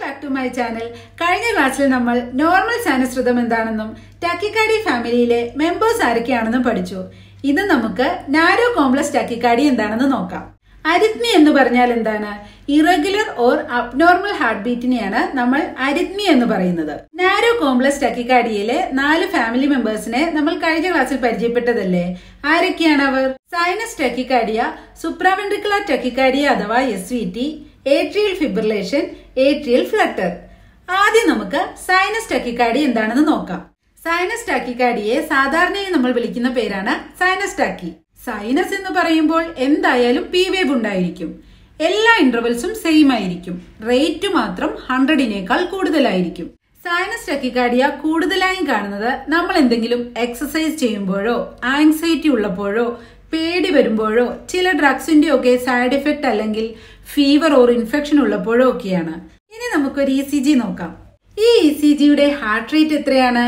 Back to my channel കഴിഞ്ഞ ക്ലാസ്സിൽ നമ്മൾ നോർമൽ സാനസ്കൃതം എന്താണെന്നും ടാക്കിക്കാടി ഫാമിലിയിലെ മെമ്പേഴ്സ് ആരൊക്കെയാണെന്നും പഠിച്ചു ഇത് നമുക്ക് നാരോ കോംപ്ലക്സ് ടാക്കിക്കാടി എന്താണെന്ന് നോക്കാം അരിത്മി എന്ന് പറഞ്ഞാൽ എന്താണ് ഇറഗുലർ ഓർ അബ്നോർമൽ ഹാർട്ട് ബീറ്റിനെയാണ് നമ്മൾ അരിത്മി എന്ന് പറയുന്നത് നാരോ കോംപ്ലക്സ് ടക്കിക്കാഡിയയിലെ നാല് ഫാമിലി മെമ്പേഴ്സിനെ നമ്മൾ കഴിഞ്ഞ ക്ലാസ്സിൽ പരിചയപ്പെട്ടതല്ലേ ആരൊക്കെയാണ് അവർ സൈനസ് ടക്കിക്കാഡിയ സുപ്രാവെൻട്രിക്കുലർ ടക്കിക്കാഡിയ അഥവാ S V T atrial fibrillation atrial flutter ആദ്യം നമുക്ക് സൈനസ് ടക്കിക്കാഡി എന്താണെന്ന് നോക്കാം സൈനസ് ടാക്കിക്കാഡിയെ സാധാരണയായി നമ്മൾ വിളിക്കുന്ന പേരാണ് സൈനസ് ടാക്കി സൈനസ് എന്ന് പറയുമ്പോൾ എന്തായാലും പി വേവ് ഉണ്ടായിരിക്കും എല്ലാ ഇന്റർവെൽസും സെയിം ആയിരിക്കും റേറ്റ് മാത്രം ഹൺഡ്രഡിനേക്കാൾ കൂടുതലായിരിക്കും സൈനസ് ടക്കിക്കാഡിയ കൂടുതലായും കാണുന്നത് നമ്മൾ എന്തെങ്കിലും എക്സസൈസ് ചെയ്യുമ്പോഴോ ആങ്സൈറ്റി ഉള്ളപ്പോഴോ പേടി വരുമ്പോഴോ ചില ഡ്രഗ്സിന്റെ ഒക്കെ സൈഡ് എഫക്റ്റ് അല്ലെങ്കിൽ ഫീവർ ഓർ ഇൻഫെക്ഷൻ ഉള്ളപ്പോഴോ ഒക്കെയാണ് ഇനി നമുക്കൊരു ഇ സി ജി നോക്കാം ഈ ഇ സി ജിയുടെ ഹാർട്ട് റേറ്റ് എത്രയാണ്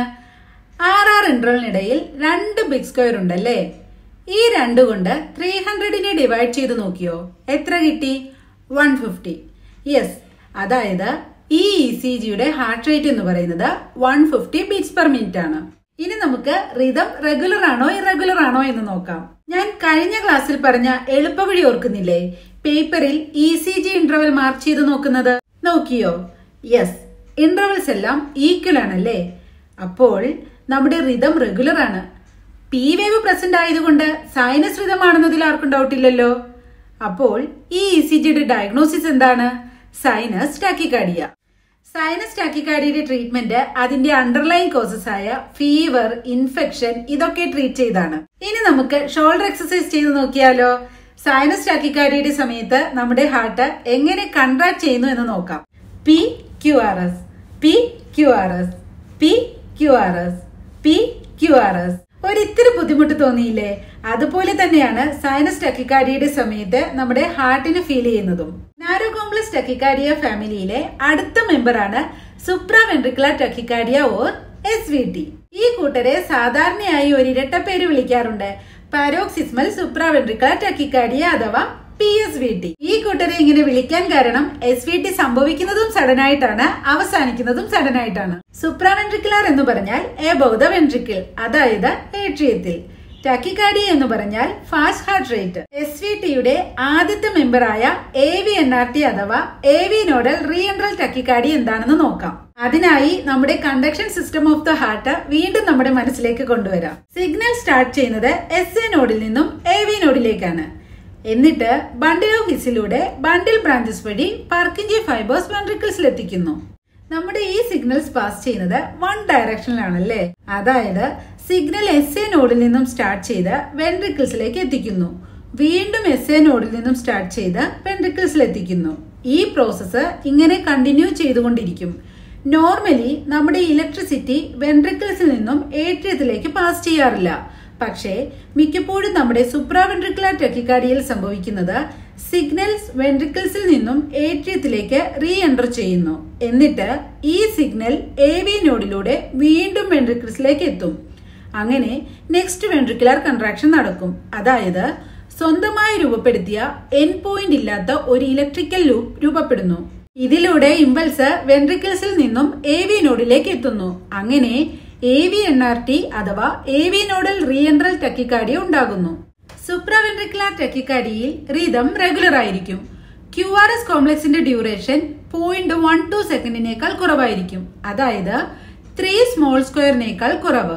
ആർ ആർ ഇന്റർവലിനിടയിൽ രണ്ട് ബിഗ് സ്ക്വയർ ഉണ്ടല്ലേ ഈ രണ്ട് കൊണ്ട് ത്രീ ഹൺഡ്രഡിനെ ഡിവൈഡ് ചെയ്ത് നോക്കിയോ എത്ര കിട്ടി വൺ ഫിഫ്റ്റി യെസ് അതായത് ഈ ഇ സി ജിയുടെ ഹാർട്ട് റേറ്റ് എന്ന് പറയുന്നത് one fifty beats per minute ആണ് ഇനി നമുക്ക് റിതം റെഗുലർ ആണോ ഇറഗുലർ ആണോ എന്ന് നോക്കാം ഞാൻ കഴിഞ്ഞ ക്ലാസ്സിൽ പറഞ്ഞ എളുപ്പവഴി ഓർക്കുന്നില്ലേ പേപ്പറിൽ E C G interval mark ചെയ്ത് നോക്കുന്നത് നോക്കിയോ യെസ് ഇന്റർവൽസ് എല്ലാം ഈക്വൽ ആണല്ലേ അപ്പോൾ നമ്മുടെ റിതം റെഗുലർ ആണ് പി വേവ് പ്രസന്റ് ആയതുകൊണ്ട് സൈനസ് റിതമാണെന്നതിൽ ആർക്കും ഡൗട്ട് ഇല്ലല്ലോ അപ്പോൾ ഈ ഇ സി ജിയുടെ ഡയഗ്നോസിസ് എന്താണ് സൈനസ് ടാക്കിക്കാഡിയ സൈനസ് ടാക്കിക്കാഡിയുടെ ട്രീറ്റ്മെന്റ് അതിന്റെ അണ്ടർലൈൻ കോസസ് ആയ ഫീവർ ഇൻഫെക്ഷൻ ഇതൊക്കെ ട്രീറ്റ് ചെയ്താണ് ഇനി നമുക്ക് ഷോൾഡർ എക്സസൈസ് ചെയ്ത് നോക്കിയാലോ സൈനസ് ടാക്കിക്കാഡിയുടെ സമയത്ത് നമ്മുടെ ഹാർട്ട് എങ്ങനെ കൺട്രാക്ട് ചെയ്യുന്നു എന്ന് നോക്കാം P Q R S P Q R S P Q R S P Q R S ഒരിത്തിരി ബുദ്ധിമുട്ട് തോന്നിയില്ലേ അതുപോലെ തന്നെയാണ് സൈനസ് ടക്കിക്കാഡിയുടെ സമയത്ത് നമ്മുടെ ഹാർട്ടിന് ഫീൽ ചെയ്യുന്നതും നാരോ കോംപ്ലക്സ് ടക്കിക്കാഡിയ ഫാമിലിയിലെ അടുത്ത മെമ്പറാണ് supraventricular tachycardia or S V T ഈ കൂട്ടരെ സാധാരണയായി ഒരു ഇരട്ടപ്പേര് വിളിക്കാറുണ്ട് പാരോക്സിസ്മൽ സുപ്ര വെൻട്രിക്കുലർ ടക്കിക്കാഡിയ അഥവാ പി എസ് വി ടി ഈ കൂട്ടരെ ഇങ്ങനെ വിളിക്കാൻ കാരണം എസ് വി ടി സംഭവിക്കുന്നതും സഡൻ ആയിട്ടാണ് അവസാനിക്കുന്നതും സഡൻ ആയിട്ടാണ് സുപ്രാവെൻട്രിക്കുലർ എന്ന് പറഞ്ഞാൽ എബോവ് ദ വെൻട്രിക്കിൾ അതായത് ഏട്രിയത്തിൽ ടാക്കിക്കാഡി എന്ന് പറഞ്ഞാൽ fast heart rate S V ടിയുടെ ആദ്യത്തെ മെമ്പറായ A V N R T അഥവാ A V nodal reentrant tachycardia എന്താണെന്ന് നോക്കാം അതിനായി നമ്മുടെ conduction system of the heart വീണ്ടും നമ്മുടെ മനസ്സിലേക്ക് കൊണ്ടുവരാം സിഗ്നൽ സ്റ്റാർട്ട് ചെയ്യുന്നത് എസ് എ നോഡിൽ നിന്നും എ വി നോഡിലേക്കാണ് എന്നിട്ട് ബണ്ടിൽ ഓഫ് ഹിസിലൂടെ ബണ്ടിൽ ബ്രാഞ്ചസ് വഴി പാർക്കിഞ്ചി ഫൈബേഴ്സ് വെൻട്രിക്കിൾസിൽ എത്തിക്കുന്നു നമ്മുടെ ഈ സിഗ്നൽസ് പാസ് ചെയ്യുന്നത് വൺ ഡയറക്ഷനിലാണല്ലേ അതായത് സിഗ്നൽ എസ് എ നോഡിൽ നിന്നും സ്റ്റാർട്ട് ചെയ്ത് വെൻട്രിക്കിൾസിലേക്ക് എത്തിക്കുന്നു വീണ്ടും എസ് എ നോഡിൽ നിന്നും സ്റ്റാർട്ട് ചെയ്ത് വെൻട്രിക്കിൾസിൽ എത്തിക്കുന്നു ഈ പ്രോസസ്സ് ഇങ്ങനെ കണ്ടിന്യൂ ചെയ്തുകൊണ്ടിരിക്കും നോർമലി നമ്മുടെ ഇലക്ട്രിസിറ്റി വെൻട്രിക്കിൾസിൽ നിന്നും ഏട്രിയത്തിലേക്ക് പാസ് ചെയ്യാറില്ല പക്ഷേ മിക്കപ്പോഴും നമ്മുടെ സുപ്രാവെൻട്രിക്കുലർ ടെക്കിക്കാഡിയിൽ സംഭവിക്കുന്നത് സിഗ്നൽസ് വെൻട്രിക്കിൾസിൽ നിന്നും ഏട്രിയത്തിലേക്ക് റീ എൻറ്റർ ചെയ്യുന്നു എന്നിട്ട് ഈ സിഗ്നൽ എ വി നോഡിലൂടെ വീണ്ടും വെൻട്രിക്കിൾസിലേക്ക് എത്തും അങ്ങനെ നെക്സ്റ്റ് വെൻട്രിക്കുലർ കൺട്രാക്ഷൻ നടക്കും അതായത് സ്വന്തമായി രൂപപ്പെടുത്തിയ എൻ പോയിന്റ് ഇല്ലാത്ത ഒരു ഇലക്ട്രിക്കൽ ലൂപ്പ് രൂപപ്പെടുന്നു ഇതിലൂടെ ഇമ്പൾസ് വെൻട്രിക്കിൾസിൽ നിന്നും എ വി നോഡിലേക്ക് എത്തുന്നു അങ്ങനെ A V N R T അഥവാ A V nodal reentrant tachycardia ഉണ്ടാകുന്നു സുപ്രാവെൻട്രിക്കുലർ ടെക്കിക്കാഡിയിൽ റിതം റെഗുലർ ആയിരിക്കും ക്യു ആർ എസ് കോംപ്ലക്സിന്റെ ഡ്യൂറേഷൻ പോയിന്റ് വൺ ടു സെക്കൻഡിനേക്കാൾ കുറവായിരിക്കും അതായത് ത്രീ സ്മോൾ സ്ക്വയറിനേക്കാൾ കുറവ്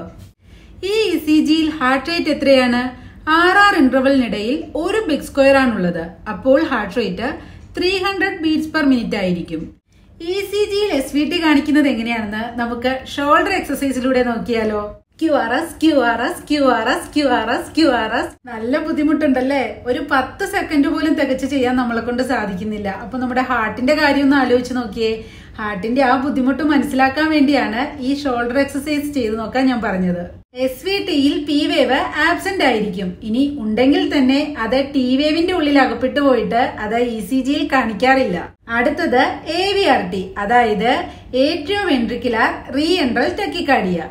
ഈ ഇ സി ജിയിൽ ഹാർട്ട് റേറ്റ് എത്രയാണ് ആർ ആർ ഇന്റർവലിനിടയിൽ ഒരു ബിഗ് സ്ക്വയർ ആണുള്ളത് അപ്പോൾ heart rate three hundred beats per minute ആയിരിക്കും ഇ സി ജിയിൽ എസ് വി ടി കാണിക്കുന്നത് എങ്ങനെയാണെന്ന് നമുക്ക് ഷോൾഡർ എക്സസൈസിലൂടെ നോക്കിയാലോ Q R S Q R S Q R S Q R S Q R S നല്ല ബുദ്ധിമുട്ടുണ്ടല്ലേ ഒരു പത്ത് സെക്കൻഡ് പോലും തികച്ച് ചെയ്യാൻ നമ്മളെ കൊണ്ട് സാധിക്കുന്നില്ല അപ്പൊ നമ്മുടെ ഹാർട്ടിന്റെ കാര്യം ഒന്ന് ആലോചിച്ച് നോക്കിയേ ഹാർട്ടിന്റെ ആ ബുദ്ധിമുട്ട് മനസ്സിലാക്കാൻ വേണ്ടിയാണ് ഈ ഷോൾഡർ എക്സസൈസ് ചെയ്ത് നോക്കാൻ ഞാൻ പറഞ്ഞത് എസ് വി ടിയിൽ പി വേവ് ആബ്സെന്റ് ആയിരിക്കും ഇനി ഉണ്ടെങ്കിൽ തന്നെ അത് ടി വേവിന്റെ ഉള്ളിൽ അകപ്പെട്ടു പോയിട്ട് അത് ഇ സി ജിയിൽ കാണിക്കാറില്ല അടുത്തത് എ വി ആർ ടി അതായത് atrio ventricular reentrant tachycardia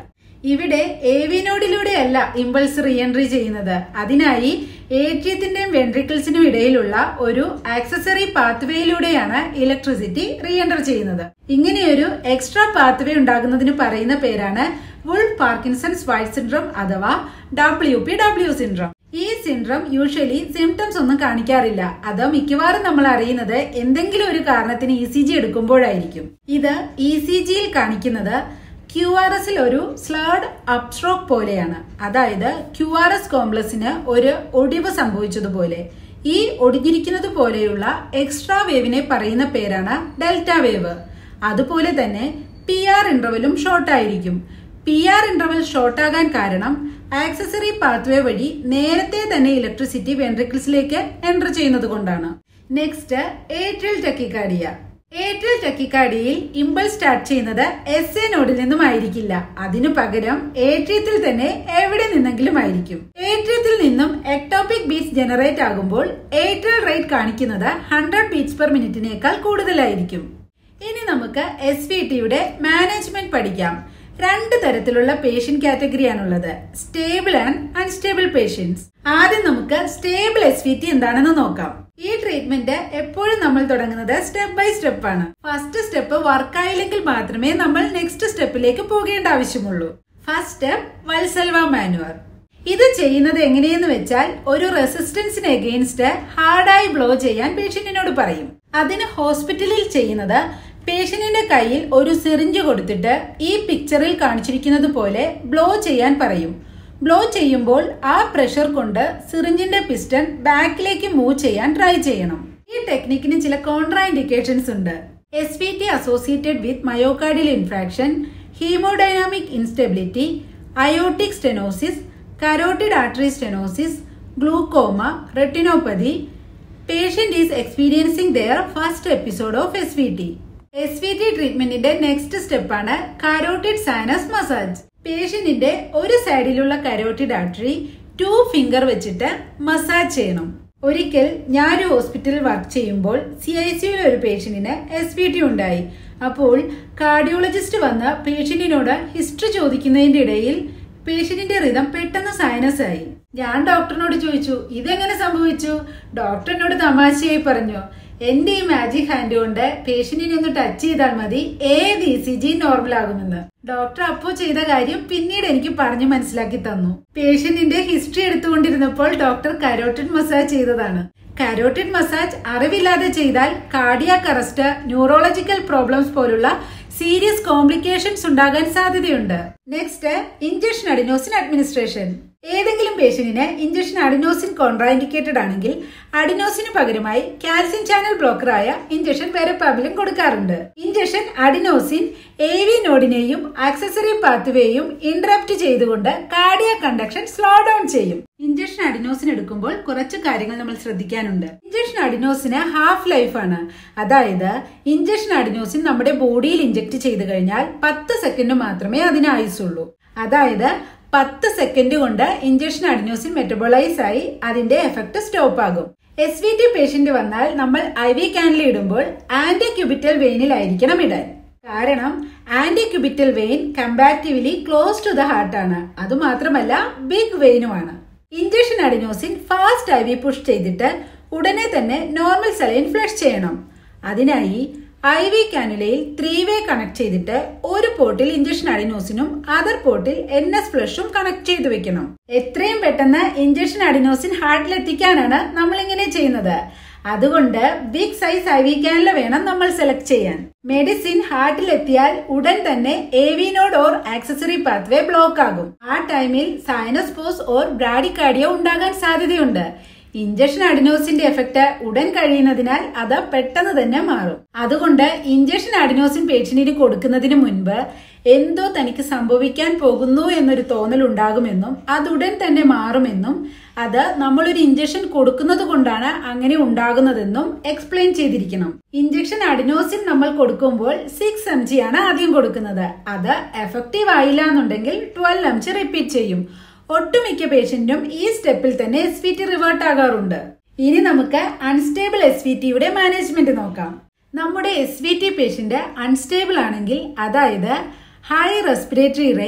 ഇവിടെ ഏവിനോഡിലൂടെയല്ല ഇമ്പൾസ് റീഎൻട്രി ചെയ്യുന്നത് അതിനായി ഏട്രിയത്തിന്റെയും വെൻട്രിക്കിൾസിനും ഇടയിലുള്ള ഒരു ആക്സസറി പാത്വേയിലൂടെയാണ് ഇലക്ട്രിസിറ്റി റീഎൻറ്റർ ചെയ്യുന്നത് ഇങ്ങനെയൊരു എക്സ്ട്രാ പാത്വേ ഉണ്ടാകുന്നതിന് പറയുന്ന പേരാണ് വുൾഫ് പാർക്കിൻസൺസ് വൈറ്റ് സിൻഡ്രോം അഥവാ ഡബ്ല്യു പി ഡബ്ല്യു സിൻഡ്രോം ഈ സിൻഡ്രോം യൂഷ്വലി സിംറ്റംസ് ഒന്നും കാണിക്കാറില്ല അത് മിക്കവാറും നമ്മൾ അറിയുന്നത് എന്തെങ്കിലും ഒരു കാരണത്തിന് ഇ സി ജി എടുക്കുമ്പോഴായിരിക്കും ഇത് ഇ സി ജിയിൽ കാണിക്കുന്നത് ക്യു ആർ എസിൽ ഒരു സ്ലേർഡ് അപ്സ്ട്രോക്ക് പോലെയാണ് അതായത് ക്യു ആർ എസ് കോംപ്ലക്സിന് ഒരു ഒടിവ് സംഭവിച്ചതുപോലെ ഈ ഒടിഞ്ഞിരിക്കുന്നത് പോലെയുള്ള എക്സ്ട്രാ വേവിനെ പറയുന്ന പേരാണ് ഡെൽറ്റ വേവ് അതുപോലെ തന്നെ പി ആർ ഇന്റർവലും ഷോർട്ട് ആയിരിക്കും പി ആർ ഇന്റർവൽ ഷോർട്ട് ആകാൻ കാരണം ആക്സസറി പാത്വേ വഴി നേരത്തെ തന്നെ ഇലക്ട്രിസിറ്റി വെൻട്രിക്കിൾസിലേക്ക് എൻ്റർ ചെയ്യുന്നത് കൊണ്ടാണ് നെക്സ്റ്റ് ഏട്രിയൽ ടെക്കിക്കാർഡിയ ഏട്രിയൽ ടെക്കിക്കാർഡിയയിൽ ഇമ്പൾസ് സ്റ്റാർട്ട് ചെയ്യുന്നത് എസ് എ നോഡിൽ നിന്നും ആയിരിക്കില്ല അതിനു പകരം ഏട്രിയത്തിൽ തന്നെ എവിടെ നിന്നെങ്കിലും ആയിരിക്കും ഏട്രിയത്തിൽ നിന്നും എക്ടോപിക് ബീറ്റ്സ് ജനറേറ്റ് ആകുമ്പോൾ ഏട്രിയൽ റേറ്റ് കാണിക്കുന്നത് ഹൺഡ്രഡ് ബീറ്റ്സ് പെർ മിനിറ്റിനേക്കാൾ കൂടുതലായിരിക്കും ഇനി നമുക്ക് എസ് വി ടിയുടെ മാനേജ്മെന്റ് പഠിക്കാം രണ്ട് തരത്തിലുള്ള പേഷ്യന്റ് കാറ്റഗറിയാണുള്ളത് സ്റ്റേബിൾ ആൻഡ് അൺസ്റ്റേബിൾ പേഷ്യൻസ് ആദ്യം നമുക്ക് സ്റ്റേബിൾ എസ് വി ടി എന്താണെന്ന് നോക്കാം ഈ ട്രീറ്റ്മെന്റ് എപ്പോഴും നമ്മൾ തുടങ്ങുന്നത് സ്റ്റെപ്പ് ബൈ സ്റ്റെപ്പ് ആണ് ഫസ്റ്റ് സ്റ്റെപ്പ് വർക്കായില്ലെങ്കിൽ മാത്രമേ നമ്മൾ നെക്സ്റ്റ് സ്റ്റെപ്പിലേക്ക് പോകേണ്ട ആവശ്യമുള്ളൂ ഫസ്റ്റ് സ്റ്റെപ്പ് വത്സൽവ മാനുവർ ഇത് ചെയ്യുന്നത് എങ്ങനെയെന്ന് വെച്ചാൽ ഒരു റെസിസ്റ്റൻസിന് എഗെയിൻസ്റ്റ് ഹാർഡായി ബ്ലോ ചെയ്യാൻ പേഷ്യന്റിനോട് പറയും അതിന് ഹോസ്പിറ്റലിൽ ചെയ്യുന്നത് പേഷ്യന്റിന്റെ കയ്യിൽ ഒരു സിറിഞ്ച് കൊടുത്തിട്ട് ഈ പിക്ചറിൽ കാണിച്ചിരിക്കുന്നത് പോലെ ബ്ലോ ചെയ്യാൻ പറയും ബ്ലോ ചെയ്യുമ്പോൾ ആ പ്രഷർ കൊണ്ട് സിറിഞ്ചിന്റെ പിസ്റ്റൺ ബാക്കിലേക്ക് മൂവ് ചെയ്യാൻ ട്രൈ ചെയ്യണം ഈ ടെക്നിക്കിന് ചില കോൺട്രാ ഇൻഡിക്കേഷൻസ് ഉണ്ട് S V T associated with myocardial infarction haemodynamic instability aortic stenosis carotid artery stenosis glaucoma retinopathy patient is experiencing their first episode of S V T S V T ട്രീറ്റ്മെന്റിന്റെ next സ്റ്റെപ്പാണ് carotid sinus massage പേഷ്യന്റിന്റെ ഒരു സൈഡിലുള്ള carotid artery two finger വെച്ചിട്ട് massage ചെയ്യണം ഒരിക്കൽ ഞാൻ ഹോസ്പിറ്റലിൽ വർക്ക് ചെയ്യുമ്പോൾ സി ഐ സിയിൽ ഒരു പേഷ്യന്റിന് എസ് വി ടി ഉണ്ടായി അപ്പോൾ കാർഡിയോളജിസ്റ്റ് വന്ന് പേഷ്യന്റിനോട് ഹിസ്റ്ററി ചോദിക്കുന്നതിന്റെ ഇടയിൽ പേഷ്യന്റിന്റെ റിതം പെട്ടെന്ന് സൈനസ് ആയി ഞാൻ ഡോക്ടറിനോട് ചോദിച്ചു ഇതെങ്ങനെ സംഭവിച്ചു ഡോക്ടറിനോട് തമാശയായി പറഞ്ഞു എന്റെ ഈ മാജിക് ഹാൻഡ് കൊണ്ട് പേഷ്യന്റിനെ ഒന്ന് ടച്ച് ചെയ്താൽ മതി ഏത് ഇ സി ജി നോർമൽ ആകുമെന്ന് ഡോക്ടർ അപ്പോ ചെയ്ത കാര്യം പിന്നീട് എനിക്ക് പറഞ്ഞു മനസ്സിലാക്കി തന്നു പേഷ്യന്റിന്റെ ഹിസ്റ്ററി എടുത്തുകൊണ്ടിരുന്നപ്പോൾ ഡോക്ടർ കരോട്ടിൻ മസാജ് ചെയ്തതാണ് കരോട്ടിൻ മസാജ് അറിവില്ലാതെ ചെയ്താൽ കാർഡിയാക് അറസ്റ്റ് ന്യൂറോളജിക്കൽ പ്രോബ്ലംസ് പോലുള്ള സീരിയസ് കോംപ്ലിക്കേഷൻസ് ഉണ്ടാകാൻ സാധ്യതയുണ്ട് നെക്സ്റ്റ് ഇഞ്ചക്ഷൻ അഡിനോസിൻ അഡ്മിനിസ്ട്രേഷൻ ഏതെങ്കിലും പേഷ്യന്റിന് ഇഞ്ചക്ഷൻ അഡിനോസിൻ കോൺട്രാഇൻഡിക്കേറ്റഡ് ആണെങ്കിൽ അഡിനോസിന് പകരമായി കാൽസ്യം ചാനൽ ബ്ലോക്കറായ ഇഞ്ചക്ഷൻ വെരപ്പാബിലും കൊടുക്കാറുണ്ട് ഇഞ്ചക്ഷൻ അഡിനോസിൻ എ വി നോഡിനെയും ആക്സസറി പാത്വേയും ഇന്ററപ്റ്റ് ചെയ്തുകൊണ്ട് കാർഡിയ കണ്ടക്ഷൻ സ്ലോ ഡൗൺ ചെയ്യും ഇഞ്ചക്ഷൻ അഡിനോസിൻ എടുക്കുമ്പോൾ കുറച്ച് കാര്യങ്ങൾ നമ്മൾ ശ്രദ്ധിക്കാനുണ്ട് ഇഞ്ചക്ഷൻ അഡിനോസിന് ഹാഫ് ലൈഫ് ആണ് അതായത് ഇഞ്ചക്ഷൻ അഡിനോസിൻ നമ്മുടെ ബോഡിയിൽ ഇഞ്ചക്ട് ചെയ്തു കഴിഞ്ഞാൽ പത്ത് സെക്കൻഡ് മാത്രമേ അതിന് ആയുസുള്ളൂ അതായത് പത്ത് സെക്കൻഡ് കൊണ്ട് ഇഞ്ചക്ഷൻ അഡിനോസിൻ മെറ്റബോളൈസ് ആയി അതിന്റെ എഫക്ട് സ്റ്റോപ്പ് ആകും എസ് വി ടി പേഷ്യന്റ് വന്നാൽ നമ്മൾ ഐ വി ക്യാനിൽ ഇടുമ്പോൾ ആന്റി ക്യൂബിറ്റൽ വെയിനിലായിരിക്കണം ഇടാൻ കാരണം antecubital vein comparatively close to the heart ആണ് അതുമാത്രമല്ല ബിഗ് വെയിനുമാണ് injection adenosine fast I V push ചെയ്തിട്ട് ഉടനെ തന്നെ നോർമൽ സലൈൻ ഫ്ലഷ് ചെയ്യണം അതിനായി ഐ വി കാനുലയിൽ ത്രീ വേ കണക്ട് ചെയ്തിട്ട് ഒരു പോർട്ടിൽ ഇഞ്ചക്ഷൻ അഡിനോസിനും അതർ പോർട്ടിൽ എൻ എസ് ഫ്ലഷും കണക്ട് ചെയ്ത് വെക്കണം എത്രയും പെട്ടെന്ന് ഇഞ്ചക്ഷൻ അഡിനോസിൻ ഹാർട്ടിൽ എത്തിക്കാനാണ് നമ്മൾ ഇങ്ങനെ ചെയ്യുന്നത് അതുകൊണ്ട് big size I V cannula വേണം നമ്മൾ സെലക്ട് ചെയ്യാൻ മെഡിസിൻ ഹാർട്ടിൽ എത്തിയാൽ ഉടൻ തന്നെ A V node or accessory pathway block ആകും ആ ടൈമിൽ സൈനസ് പോസ് ഓർ ബ്രാഡിക്കാർഡിയോ ഉണ്ടാകാൻ സാധ്യതയുണ്ട് ഇഞ്ചക്ഷൻ അഡിനോസിന്റെ എഫക്ട് ഉടൻ കഴിയുന്നതിനാൽ അത് പെട്ടെന്ന് തന്നെ മാറും അതുകൊണ്ട് ഇഞ്ചക്ഷൻ അഡിനോസിൻ പേഷ്യന്റിന് കൊടുക്കുന്നതിന് മുൻപ് എന്തോ തനിക്ക് സംഭവിക്കാൻ പോകുന്നു എന്നൊരു തോന്നൽ ഉണ്ടാകുമെന്നും അത് ഉടൻ തന്നെ മാറുമെന്നും അത് നമ്മളൊരു ഇഞ്ചക്ഷൻ കൊടുക്കുന്നത് കൊണ്ടാണ് അങ്ങനെ ഉണ്ടാകുന്നതെന്നും എക്സ്പ്ലെയിൻ ചെയ്തിരിക്കണം ഇഞ്ചക്ഷൻ അഡിനോസിൻ നമ്മൾ കൊടുക്കുമ്പോൾ സിക്സ് എം ജി ആണ് ആദ്യം കൊടുക്കുന്നത് അത് എഫക്റ്റീവ് ആയില്ല എന്നുണ്ടെങ്കിൽ ട്വൽവ് എം ജി റിപ്പീറ്റ് ചെയ്യും ഒട്ടുമിക്ക പേഷ്യന്റും ഈ സ്റ്റെപ്പിൽ തന്നെ എസ് വി ടി റിവേർട്ട് ആകാറുണ്ട് ഇനി നമുക്ക് അൺസ്റ്റേബിൾ എസ് വി ടിയുടെ മാനേജ്മെന്റ് നോക്കാം നമ്മുടെ S V T patient unstable ആണെങ്കിൽ അതായത് high respiratory rate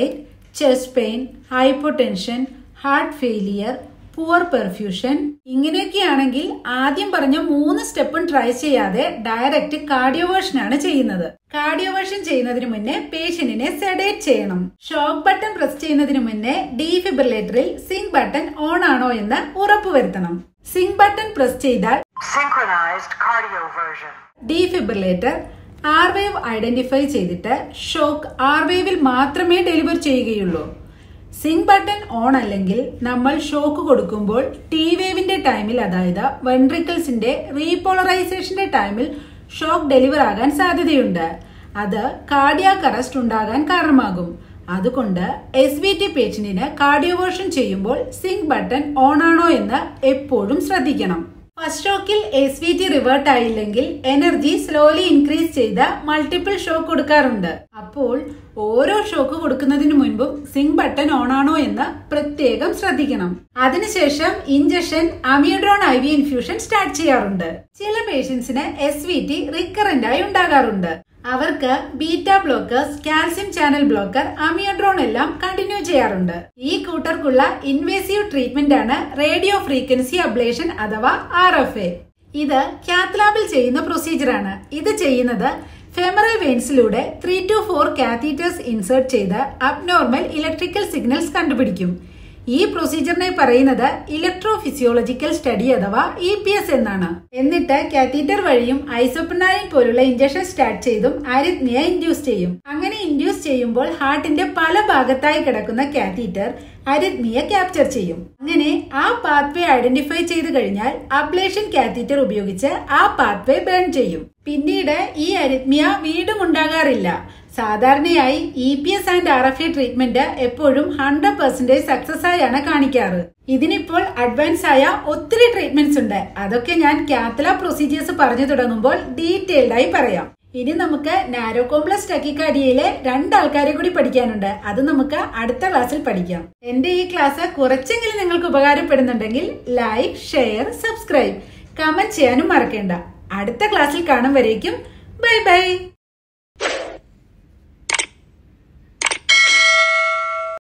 chest pain hypotension heart failure poor perfusion ഇങ്ങനെയൊക്കെയാണെങ്കിൽ ആദ്യം പറഞ്ഞ മൂന്ന് സ്റ്റെപ്പും ട്രൈ ചെയ്യാതെ ഡയറക്റ്റ് കാർഡിയോവേർഷൻ ആണ് ചെയ്യുന്നത് കാർഡിയോവേർഷൻ ചെയ്യുന്നതിന് മുന്നേ പേഷ്യന്റിനെ സെഡേറ്റ് ചെയ്യണം ഷോക്ക് ബട്ടൺ പ്രസ് ചെയ്യുന്നതിന് മുന്നേ ഡീഫിബ്രിലേറ്ററിൽ സിങ്ക് ബട്ടൺ ഓൺ ആണോ എന്ന് ഉറപ്പുവരുത്തണം സിങ്ക് ബട്ടൺ പ്രസ് ചെയ്താൽ Synchronized cardioversion. Defibrillator R wave identify ചെയ്തിട്ട് ഷോക്ക് ആർ വേവിൽ മാത്രമേ ഡെലിവർ ചെയ്യുകയുള്ളൂ സിങ്ക് ബട്ടൺ ഓൺ അല്ലെങ്കിൽ നമ്മൾ ഷോക്ക് കൊടുക്കുമ്പോൾ ടി വേവിന്റെ ടൈമിൽ അതായത് വെൻട്രിക്കിൾസിന്റെ റീപോളറൈസേഷന്റെ ടൈമിൽ ഷോക്ക് ഡെലിവർ ആകാൻ സാധ്യതയുണ്ട് അത് കാർഡിയാക് അറസ്റ്റ് ഉണ്ടാകാൻ കാരണമാകും അതുകൊണ്ട് എസ് വി ടി പേഷ്യന്റിന് കാർഡിയോവേർഷൻ ചെയ്യുമ്പോൾ സിങ്ക് ബട്ടൺ ഓൺ ആണോ എന്ന് എപ്പോഴും ശ്രദ്ധിക്കണം ഫസ്റ്റ് ഷോക്കിൽ എസ് വി ടി റിവേർട്ട് ആയില്ലെങ്കിൽ എനർജി സ്ലോലി ഇൻക്രീസ് ചെയ്ത് മൾട്ടിപ്പിൾ ഷോക്ക് കൊടുക്കാറുണ്ട് അപ്പോൾ ഓരോ ഷോക്ക് കൊടുക്കുന്നതിന് മുൻപും സിങ്ക് ബട്ടൺ ഓൺ ആണോ എന്ന് പ്രത്യേകം ശ്രദ്ധിക്കണം അതിനുശേഷം injection amiodarone I V infusion start ചെയ്യാറുണ്ട് ചില പേഷ്യൻസിന് എസ് വി ടി റിക്കറന്റ് ആയി ഉണ്ടാകാറുണ്ട് അവർക്ക് beta blockers calcium channel blocker amiodarone എല്ലാം കണ്ടിന്യൂ ചെയ്യാറുണ്ട് ഈ കൂട്ടർക്കുള്ള ഇൻവേസീവ് ട്രീറ്റ്മെന്റ് ആണ് റേഡിയോ ഫ്രീക്വൻസി അബ്ലേഷൻ അഥവാ ആർ എഫ് എ ഇത് കാത്ലാബിൽ ചെയ്യുന്ന പ്രൊസീജിയർ ആണ് ഇത് ചെയ്യുന്നത് ഫെമറൽ വെയിൻസിലൂടെ three to four catheters insert ചെയ്ത് അബ്നോർമൽ ഇലക്ട്രിക്കൽ സിഗ്നൽസ് കണ്ടുപിടിക്കും ഈ പ്രൊസീജിയറിനെ പറയുന്നത് ഇലക്ട്രോ ഫിസിയോളജിക്കൽ സ്റ്റഡി അഥവാ ഇ പി എസ് എന്നാണ് എന്നിട്ട് കാത്തീറ്റർ വഴിയും ഐസോപ്പനാലിൻ പോലുള്ള ഇഞ്ചക്ഷൻ സ്റ്റാർട്ട് ചെയ്തും അരിത്മിയ ഇൻഡ്യൂസ് ചെയ്യും അങ്ങനെ ഇൻഡ്യൂസ് ചെയ്യുമ്പോൾ ഹാർട്ടിന്റെ പല ഭാഗത്തായി കിടക്കുന്ന കാത്തീറ്റർ അരിത്മിയ ക്യാപ്ചർ ചെയ്യും അങ്ങനെ ആ പാത്വേ ഐഡന്റിഫൈ ചെയ്ത് കഴിഞ്ഞാൽ അബ്ലേഷൻ കാത്തീറ്റർ ഉപയോഗിച്ച് ആ പാത്വേ ബേൺ ചെയ്യും പിന്നീട് ഈ അരിത്മിയ വീണ്ടും ഉണ്ടാകാറില്ല സാധാരണയായി E P S and R F A treatment എപ്പോഴും ഹൺഡ്രഡ് പെർസെന്റേജ് സക്സസ് ആയാണ് കാണിക്കാറ് ഇതിനിപ്പോൾ അഡ്വാൻസ് ആയ ഒത്തിരി ട്രീറ്റ്മെന്റ്സ് ഉണ്ട് അതൊക്കെ ഞാൻ കാത്തല പ്രൊസീജിയേഴ്സ് പറഞ്ഞു തുടങ്ങുമ്പോൾ ഡീറ്റെയിൽഡ് ആയി പറയാം ഇനി നമുക്ക് നാരോ കോംപ്ലക്സ് ടക്കിക്കാഡിയയിലെ രണ്ടാൾക്കാരെ കൂടി പഠിക്കാനുണ്ട് അത് നമുക്ക് അടുത്ത ക്ലാസ്സിൽ പഠിക്കാം എന്റെ ഈ ക്ലാസ് കുറച്ചെങ്കിലും നിങ്ങൾക്ക് ഉപകാരപ്പെടുന്നുണ്ടെങ്കിൽ ലൈക്ക് ഷെയർ സബ്സ്ക്രൈബ് കമന്റ് ചെയ്യാനും മറക്കേണ്ട അടുത്ത ക്ലാസ്സിൽ കാണും വരേക്കും ബൈ ബൈ